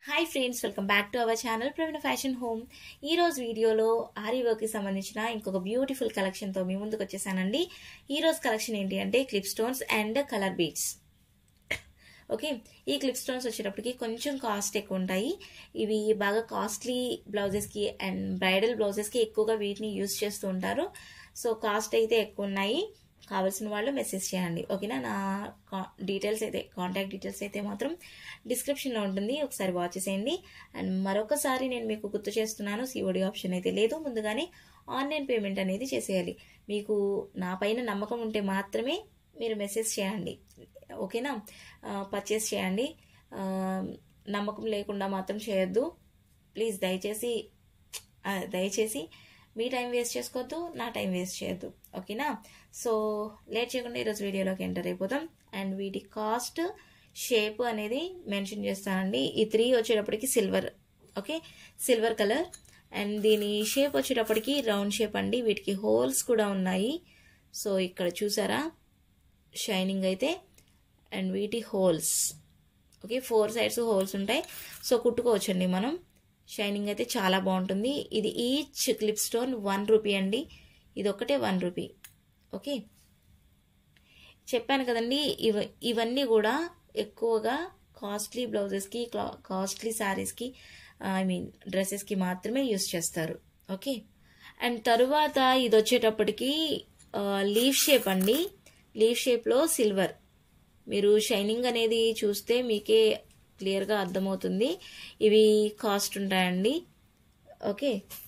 hi friends welcome back to our channel Praveena fashion home ఈ రోజు వీడియోలో ఆరీ వర్క్ కి సంబంధించిన ఇంకొక బ్యూటిఫుల్ కలెక్షన్ తో మీ ముందుకు వచ్చేసానండి ఈ రోజు కలెక్షన్ ఏంటి అంటే clip stones and colour beads okay ఈ క్లిప్ స్టోన్స్ వచ్చేటప్పటికి కొంచెం కాస్ట్ ఎక్కువ ఉంటాయి ఇవి బాగా కాస్ట్లీ బ్లౌజెస్కి అండ్ బ్రైడల్ బ్లౌజెస్కి ఎక్కువగా వీటిని యూస్ చేస్తూ ఉంటారు సో కాస్ట్ అయితే ఎక్కువ ఉన్నాయి కావాల్సిన వాళ్ళు మెసేజ్ చేయండి ఓకేనా నా డీటెయిల్స్ అయితే కాంటాక్ట్ డీటెయిల్స్ అయితే మాత్రం డిస్క్రిప్షన్లో ఉంటుంది ఒకసారి వాచ్ చేసేయండి అండ్ మరొకసారి నేను మీకు గుర్తు చేస్తున్నాను సిఓడి ఆప్షన్ అయితే లేదు ముందుగానే ఆన్లైన్ పేమెంట్ అనేది చేసేయాలి మీకు నా పైన నమ్మకం ఉంటే మాత్రమే మీరు మెసేజ్ చేయండి ఓకేనా పర్చేస్ చేయండి నమ్మకం లేకుండా మాత్రం చేయొద్దు ప్లీజ్ దయచేసి దయచేసి మీ టైం వేస్ట్ చేసుకోవద్దు నా టైం వేస్ట్ చేయొద్దు ఓకేనా సో లేట్ చేయకుండా ఈరోజు వీడియోలోకి ఎంటర్ అయిపోతాం అండ్ వీటి కాస్ట్ షేప్ అనేది మెన్షన్ చేస్తానండి ఈ త్రీ వచ్చేటప్పటికి silver okay silver colour and దీని షేప్ వచ్చేటప్పటికి రౌండ్ షేప్ అండి వీటికి హోల్స్ కూడా ఉన్నాయి సో ఇక్కడ చూసారా షైనింగ్ అయితే అండ్ వీటి holes okay four sides holes ఉంటాయి సో కుట్టుకోవచ్చండి మనం షైనింగ్ అయితే చాలా బాగుంటుంది ఇది each clip stone one rupee అండి ఇది ఒకటే వన్ రూపీ ఓకే చెప్పాను కదండి ఇవ ఇవన్నీ కూడా ఎక్కువగా కాస్ట్లీ బ్లౌజెస్కి కాస్ట్లీ శారీస్కి ఐ మీన్ డ్రెస్సెస్కి మాత్రమే యూస్ చేస్తారు ఓకే అండ్ తరువాత ఇది వచ్చేటప్పటికి లీవ్ షేప్ అండి లీవ్ షేప్లో సిల్వర్ మీరు షైనింగ్ అనేది చూస్తే మీకే క్లియర్గా అర్థమవుతుంది ఇవి కాస్ట్ ఉంటాయండి ఓకే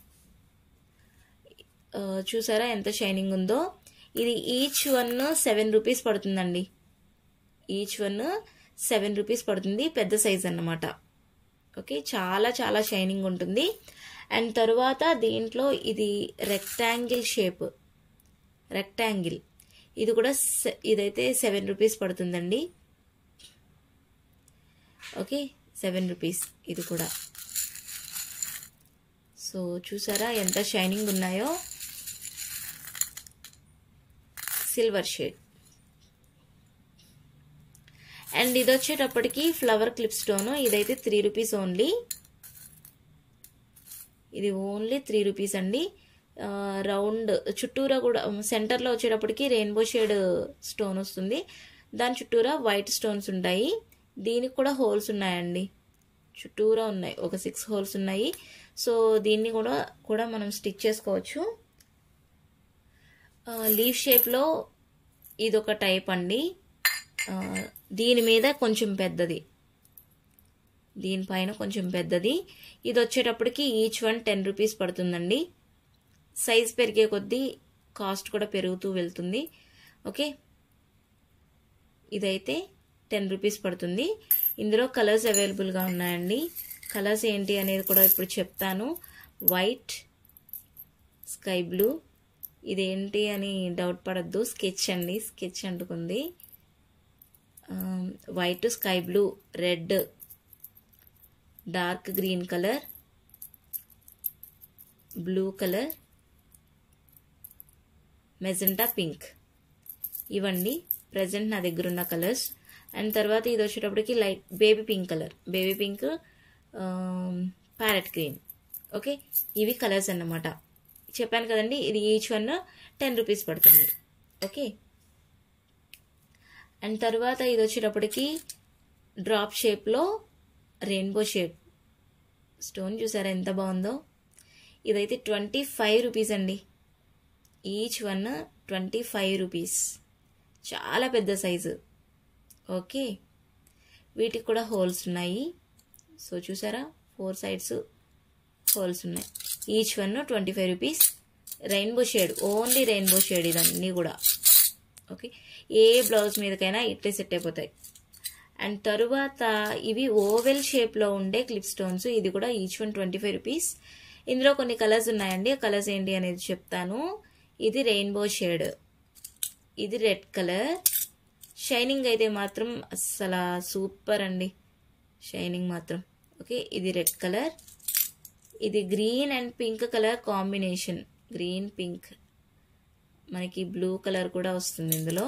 చూసారా ఎంత షైనింగ్ ఉందో ఇది ఈచ్ వన్ సెవెన్ రూపీస్ పడుతుందండి ఈచ్ వన్ సెవెన్ రూపీస్ పడుతుంది పెద్ద సైజ్ అన్నమాట ఓకే చాలా చాలా షైనింగ్ ఉంటుంది అండ్ తరువాత దీంట్లో ఇది రెక్టాంగిల్ షేప్ రెక్టాంగిల్ ఇది కూడా ఇదైతే సెవెన్ రూపీస్ పడుతుందండి ఓకే సెవెన్ రూపీస్ ఇది కూడా సో చూసారా ఎంత షైనింగ్ ఉన్నాయో సిల్వర్ షేడ్ అండ్ ఇది వచ్చేటప్పటికి ఫ్లవర్ క్లిప్ స్టోన్ ఇదైతే త్రీ రూపీస్ ఓన్లీ ఇది ఓన్లీ త్రీ రూపీస్ అండి రౌండ్ చుట్టూరా కూడా సెంటర్లో వచ్చేటప్పటికి రెయిన్బో షేడ్ స్టోన్ వస్తుంది దాని చుట్టూరా వైట్ స్టోన్స్ ఉంటాయి దీనికి కూడా హోల్స్ ఉన్నాయండి చుట్టూరా ఉన్నాయి ఒక సిక్స్ హోల్స్ ఉన్నాయి సో దీన్ని కూడా కూడా మనం స్టిచ్ చేసుకోవచ్చు లీవ్ షేప్లో ఇదొక టైప్ అండి దీని మీద కొంచెం పెద్దది దీనిపైన కొంచెం పెద్దది ఇది వచ్చేటప్పటికి ఈచ్ వన్ టెన్ రూపీస్ పడుతుందండి సైజ్ పెరిగే కొద్దీ కాస్ట్ కూడా పెరుగుతూ వెళ్తుంది ఓకే ఇదైతే టెన్ రూపీస్ పడుతుంది ఇందులో కలర్స్ అవైలబుల్గా ఉన్నాయండి కలర్స్ ఏంటి అనేది కూడా ఇప్పుడు చెప్తాను వైట్ స్కై బ్లూ ఇదేంటి అని డౌట్ పడద్దు స్కెచ్ అండి స్కెచ్ అంటుకుంది white sky blue red dark green colour blue colour magenta pink ఇవండి ప్రజెంట్ నా దగ్గర ఉన్న కలర్స్ అండ్ తర్వాత ఇది వచ్చేటప్పటికి light baby pink colour baby pink parrot green okay ఇవి కలర్స్ అన్నమాట చెప్పాను కదండి ఇది ఈచ్ వన్ టెన్ రూపీస్ పడుతుంది ఓకే అండ్ తర్వాత ఇది వచ్చేటప్పటికి డ్రాప్ షేప్లో రెయిన్బో షేప్ స్టోన్ చూసారా ఎంత బాగుందో ఇదైతే ట్వంటీ ఫైవ్ రూపీస్ అండి each one twenty five rupees చాలా పెద్ద సైజు ఓకే వీటికి కూడా హోల్స్ ఉన్నాయి సో చూసారా ఫోర్ సైడ్స్ హోల్స్ ఉన్నాయి each one twenty five rupees rainbow shade only rainbow shade ఇదన్నీ కూడా ఓకే ఏ బ్లౌజ్ మీదకైనా ఇట్లే సెట్ అయిపోతాయి అండ్ తరువాత ఇవి ఓవెల్ షేప్లో ఉండే క్లిప్ స్టోన్స్ ఇది కూడా each one twenty five rupees ఇందులో కొన్ని కలర్స్ ఉన్నాయండి ఆ కలర్స్ ఏంటి అనేది చెప్తాను ఇది రెయిన్బో షేడ్ ఇది రెడ్ కలర్ షైనింగ్ అయితే మాత్రం అసలు సూపర్ అండి షైనింగ్ మాత్రం ఓకే ఇది రెడ్ కలర్ ఇది green and pink colour combination green pink మనకి బ్లూ కలర్ కూడా వస్తుంది ఇందులో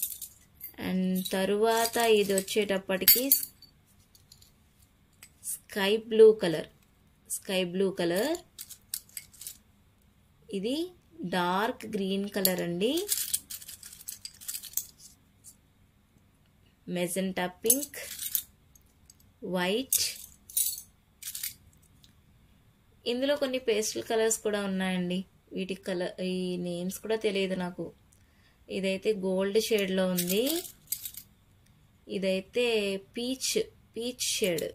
అండ్ తరువాత ఇది వచ్చేటప్పటికి sky blue colour sky blue colour ఇది డార్క్ గ్రీన్ కలర్ అండి మెజెంటా పింక్ వైట్ ఇందులో కొన్ని పేస్టల్ కలర్స్ కూడా ఉన్నాయండి వీటి కలర్ ఈ నేమ్స్ కూడా తెలియదు నాకు ఇదైతే గోల్డ్ షేడ్లో ఉంది ఇదైతే పీచ్ పీచ్ షేడ్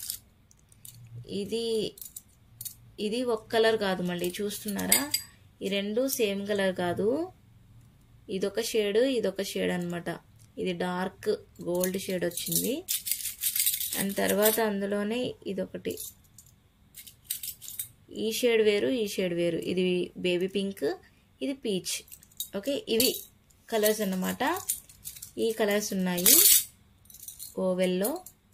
ఇది ఇది ఒక కలర్ కాదు మళ్ళీ చూస్తున్నారా ఈ రెండు సేమ్ కలర్ కాదు ఇదొక షేడ్ ఇదొక షేడ్ అనమాట ఇది డార్క్ గోల్డ్ షేడ్ వచ్చింది అండ్ తర్వాత అందులోనే ఇదొకటి ఈ షేడ్ వేరు ఈ షేడ్ వేరు ఇది బేబీ పింక్ ఇది పీచ్ ఓకే ఇవి కలర్స్ అన్నమాట ఈ కలర్స్ ఉన్నాయి ఓవెల్లో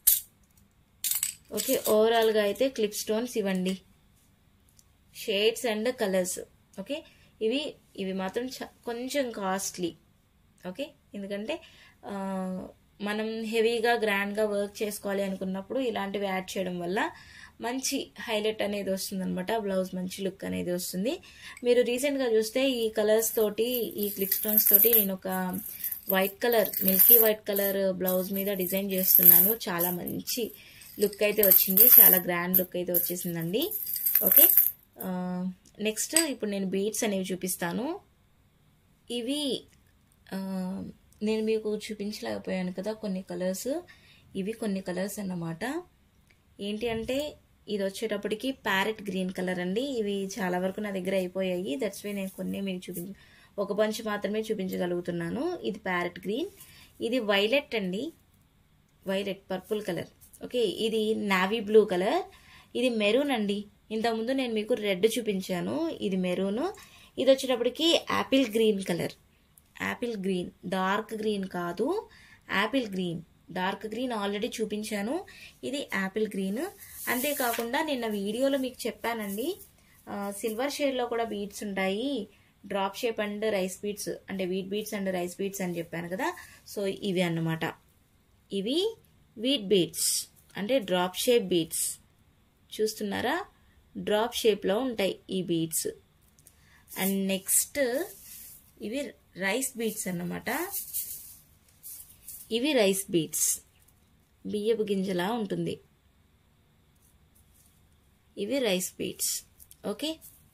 ఓకే ఓవరాల్గా అయితే క్లిప్ స్టోన్స్ ఇవ్వండి షేడ్స్ అండ్ కలర్స్ ఓకే ఇవి ఇవి మాత్రం కొంచెం కాస్ట్లీ ఓకే ఎందుకంటే మనం హెవీగా గ్రాండ్గా వర్క్ చేసుకోవాలి అనుకున్నప్పుడు ఇలాంటివి యాడ్ చేయడం వల్ల మంచి హైలైట్ అనేది వస్తుంది అనమాట బ్లౌజ్ మంచి లుక్ అనేది వస్తుంది మీరు రీసెంట్గా చూస్తే ఈ కలర్స్ తోటి ఈ క్లిప్ స్టోన్స్ తోటి నేను ఒక white colour milky white colour blouse మీద డిజైన్ చేస్తున్నాను చాలా మంచి లుక్ అయితే వచ్చింది చాలా గ్రాండ్ లుక్ అయితే వచ్చేసిందండి ఓకే నెక్స్ట్ ఇప్పుడు నేను బీట్స్ అనేవి చూపిస్తాను ఇవి నేను మీకు చూపించలేకపోయాను కదా కొన్ని కలర్స్ ఇవి కొన్ని కలర్స్ అన్నమాట ఏంటి అంటే ఇది వచ్చేటప్పటికి ప్యారెట్ గ్రీన్ కలర్ అండి ఇవి చాలా వరకు నా దగ్గర అయిపోయాయి దట్స్ వే నేను కొన్ని మీకు చూపించ ఒక బంచ్ మాత్రమే చూపించగలుగుతున్నాను ఇది ప్యారెట్ గ్రీన్ ఇది వైలెట్ అండి వైలెట్ పర్పుల్ కలర్ ఓకే ఇది నావీ బ్లూ కలర్ ఇది మెరూన్ అండి ఇంతకుముందు నేను మీకు రెడ్ చూపించాను ఇది మెరూన్ ఇది వచ్చేటప్పటికి apple green colour apple green dark green కాదు apple green dark green already చూపించాను ఇది యాపిల్ గ్రీన్ అంతేకాకుండా నిన్న వీడియోలో మీకు చెప్పానండి సిల్వర్ షేడ్లో కూడా బీడ్స్ ఉంటాయి drop shape and rice beads అంటే wheat beads and rice beads అని చెప్పాను కదా సో ఇవి అన్నమాట ఇవి వీట్ బీడ్స్ అంటే డ్రాప్ షేప్ బీడ్స్ చూస్తున్నారా డ్రాప్ షేప్లో ఉంటాయి ఈ బీడ్స్ అండ్ నెక్స్ట్ ఇవి రైస్ బీడ్స్ అన్నమాట ఇవి రైస్ బీడ్స్ బియ్యపు గింజలా ఉంటుంది ఇవి రైస్ బీడ్స్ ఓకే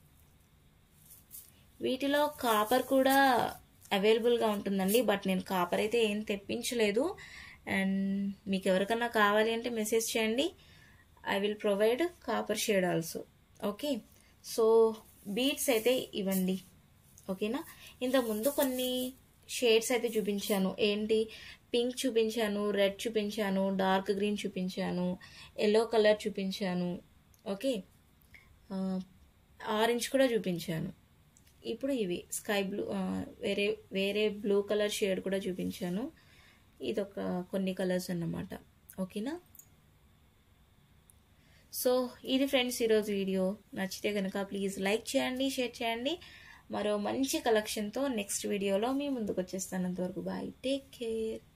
వీటిలో కాపర్ కూడా అవైలబుల్గా ఉంటుందండి బట్ నేను కాపర్ అయితే ఏం తెప్పించలేదు అండ్ మీకు ఎవరికన్నా కావాలి అంటే మెసేజ్ చేయండి I will provide copper shade also okay so beads అయితే ఇవ్వండి ఓకేనా ఇంతకుముందు కొన్ని షేడ్స్ అయితే చూపించాను ఏంటి పింక్ చూపించాను రెడ్ చూపించాను డార్క్ గ్రీన్ చూపించాను ఎల్లో కలర్ చూపించాను ఓకే ఆరెంజ్ కూడా చూపించాను ఇప్పుడు ఇవి స్కై బ్లూ వేరే వేరే బ్లూ కలర్ షేడ్ కూడా చూపించాను ఇదొక కొన్ని కలర్స్ అన్నమాట ఓకేనా సో ఇది ఫ్రెండ్స్ ఈరోజు వీడియో నచ్చితే కనుక ప్లీజ్ లైక్ చేయండి షేర్ చేయండి మరో మంచి కలెక్షన్తో నెక్స్ట్ వీడియోలో మీ ముందుకు వచ్చేస్తాను అంతవరకు బాయ్ టేక్ కేర్